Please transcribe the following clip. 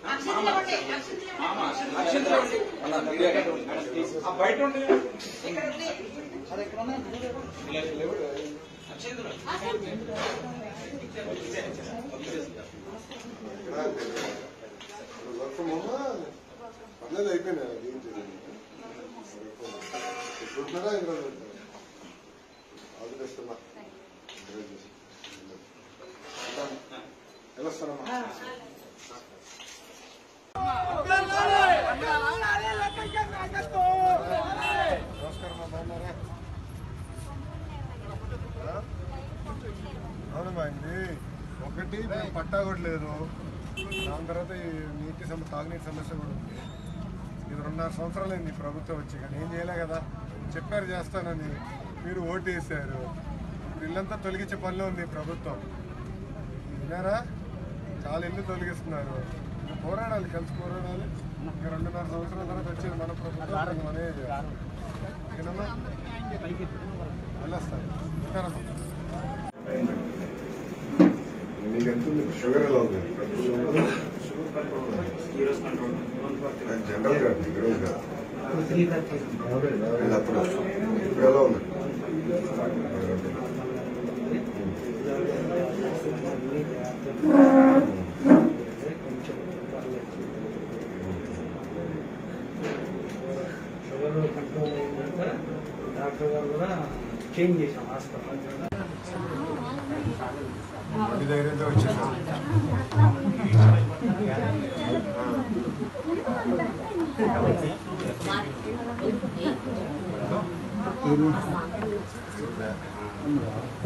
బయట ఉండే work from home పర్లేదు అయిపోయినా ఏం చేయలేదు ఎప్పుడున్నారా ఇక్కడ ఆదిలేస్తున్నా వెళ్ళొస్తానమ్మా నమస్కారం అమ్మా, బాగున్నారా ఆ? అవునమ్మా ఇది ఒకటి మేము పట్టా కూడా లేదు దాని తర్వాత ఈ నీటి సమ తాగునీటి సమస్య కూడా ఉంది ఇది రెండున్నర సంవత్సరాలు అయింది ఈ ప్రభుత్వం వచ్చి కానీ ఏం చేయలే కదా చెప్పారు చేస్తానని మీరు ఓటు వేసారు ఇప్పుడు ఇల్లంతా తొలగించే పనిలో ఉంది ఈ ప్రభుత్వం విన్నారా చాలా ఇల్లు తొలగిస్తున్నారు ఇంకా పోరాడాలి కలిసి పోరాడాలి ఇంకా రెండున్నర సంవత్సరాల తర్వాత వచ్చేది మన ప్రభుత్వం ఇంకా మనమే చేయాలి. ఓకేనమ్మా వెళ్ళొస్తాను ఉంటానమ్మా నీకు ఎంత ఉంది షుగర్ ఎలా ఉంది జనరల్ గా ఈరోజు కాదు ఇది అప్పుడు ఇప్పుడు ఎలా ఉంది షుగర్ కంట్రోల్ అయిందంటే డాక్టర్ గారు కూడా చేంజ్ చేశాం హాస్పిటల్ మళ్ళీ ధైర్యంతో వచ్చేసాం Thank you.